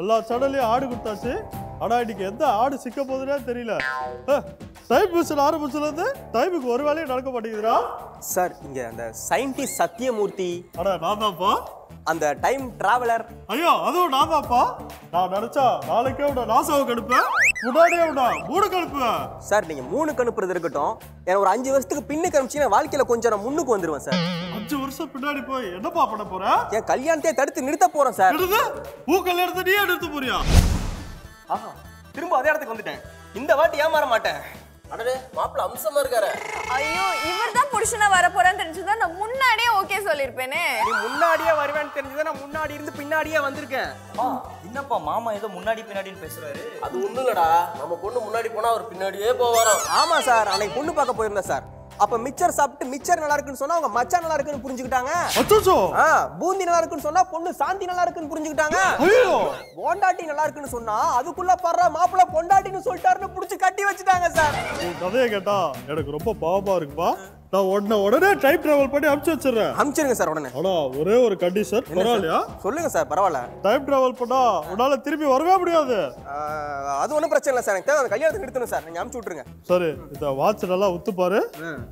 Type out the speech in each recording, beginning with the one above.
எல்லா சேனல்லையும் ஆடு கொடுத்தாச்சு ஆனா இன்னைக்கு எந்த ஆடு சிக்க போகுதுன்னே தெரியல டைம் மிஷின் ஆரம்பிச்சதுல இருந்து டைமுக்கு ஒரு வேலையும் நடக்க மாட்டேங்குதுடா சார் இங்க அந்த சயின்டிஸ்ட் சத்தியமூர்த்தி அட நான் தான்ப்பா அந்த டைம் டிராவலர் ஐயோ அதுவும் நான் தான்ப்பா நான் நினைச்சா நாளைக்கே உன்னை நாசாவுக்கு அனுப்பேன் முன்னாடியே உன்னை மூணுக்கு அனுப்புவேன் சார் நீங்க மூணுக்கு அனுப்புறது இருக்கட்டும் எனக்கு ஒரு அஞ்சு வருஷத்துக்கு பின்னுக்கு அனுப்பிச்சு வாழ்க்கையில கொஞ்சம் நான் முன்னுக்கு வந்துருவேன் சார் அஞ்சு வருஷம் பின்னாடி போய் என்னப்பா பண்ண போற என் கல்யாணத்தையே தடுத்து நிறுத்த போறேன் சார் எடுத்து பூக்கல் எடுத்து நீயே எடுத்து போறியா ஆஹா, திரும்ப அதே இடத்துக்கு வந்துட்டேன் இந்த வாட்டி ஏமாற மாட்டேன் அடடே மாப்பிள்ள அம்சமா இருக்காரு ஐயோ இவர் தான் புருஷனா வர போறான்னு தெரிஞ்சுதா நான் முன்னாடியே ஓகே சொல்லிருப்பேனே நீ முன்னாடியே வருவேன்னு தெரிஞ்சுதான் நான் முன்னாடி இருந்து பின்னாடியே வந்திருக்கேன் என்னப்பா மாமா ஏதோ முன்னாடி பின்னாடின்னு பேசுறாரு அது ஒண்ணும் இல்லடா நம்ம பொண்ணு முன்னாடி போனா அவர் பின்னாடியே போவாராம் ஆமா சார் அன்னைக்கு பொண்ணு பார்க்க போயிருந்தேன் சார் அப்ப மிச்சர் சாப்பிட்டு மிச்சர் நல்லா இருக்குன்னு சொன்னா அவங்க மச்சான் நல்லா இருக்குன்னு புரிஞ்சுக்கிட்டாங்க அச்சோ ஆ, பூந்தி நல்லா இருக்குன்னு சொன்னா பொண்ணு சாந்தி நல்லா இருக்குன்னு புரிஞ்சுக்கிட்டாங்க ஐயோ பொண்டாட்டி நல்லா இருக்குன்னு சொன்னா அதுக்குள்ள படுற மாப்பிள்ள பொண்டாட்டின்னு சொல்லிட்டாருன்னு புடிச்சு கட்டி வச்சுட்டாங்க சார் உன் கதையை கேட்டா எனக்கு ரொம்ப பாவமா இருக்குப்பா நான் உடனே உடனே டைம் டிராவல் பண்ணி அனுப்பிச்சு வச்சிடுறேன் அனுப்பிச்சிருங்க சார் உடனே ஆனா ஒரே ஒரு கண்டிஷன் பரவாயில்லையா சொல்லுங்க சார் பரவாயில்ல டைம் டிராவல் பண்ணா உன்னால திரும்பி வரவே முடியாது ஆ, அது ஒன்றும் பிரச்சனை இல்லை சார் எனக்கு தேவை அந்த கல்யாணத்துக்கு நிறுத்தணும் சார் நீங்க அனுப்பிச்சு விட்டுருங்க சரி இந்த வாட்ச் நல்லா உத்து பாரு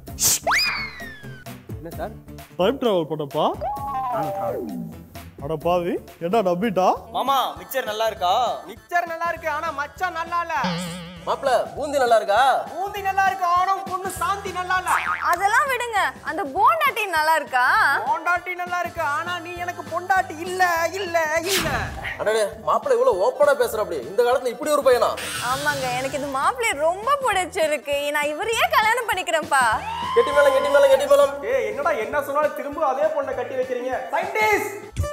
என்ன சார் டைம் டிராவல் பண்ணப்பா அட பாவி என்ன நம்பிட்டா மாமா மிக்சர் நல்லா இருக்கா மிச்சர் நல்லா இருக்கு ஆனா மச்சான் நல்லா இல்ல மாப்பிள்ள பூந்தி நல்லா இருக்கா பூந்தி நல்லா இருக்கு ஆனா பொண்ணு சாந்தி நல்லா இல்ல அதெல்லாம் விடுங்க அந்த போண்டாட்டி நல்லா இருக்கா பொண்டாட்டி நல்லா இருக்கு ஆனா நீ எனக்கு பொண்டாட்டி இல்ல இல்ல இல்ல அடடே மாப்பிள்ள இவ்வளவு ஓப்பனா பேசுற அப்படி இந்த காலத்துல இப்படி ஒரு பையனா ஆமாங்க எனக்கு இது மாப்பிள்ளை ரொம்ப பிடிச்சிருக்கு நான் இவரையே கல்யாணம் பண்ணிக்கிறேன்ப்பா கெட்டி மேளம் கெட்டி மேளம் கெட்டி மேளம் ஏய் என்னடா என்ன சொன்னாலும் திரும்ப அதே பொண்ணை கட்டி வைக்கிறீங்க சயின்டிஸ்ட்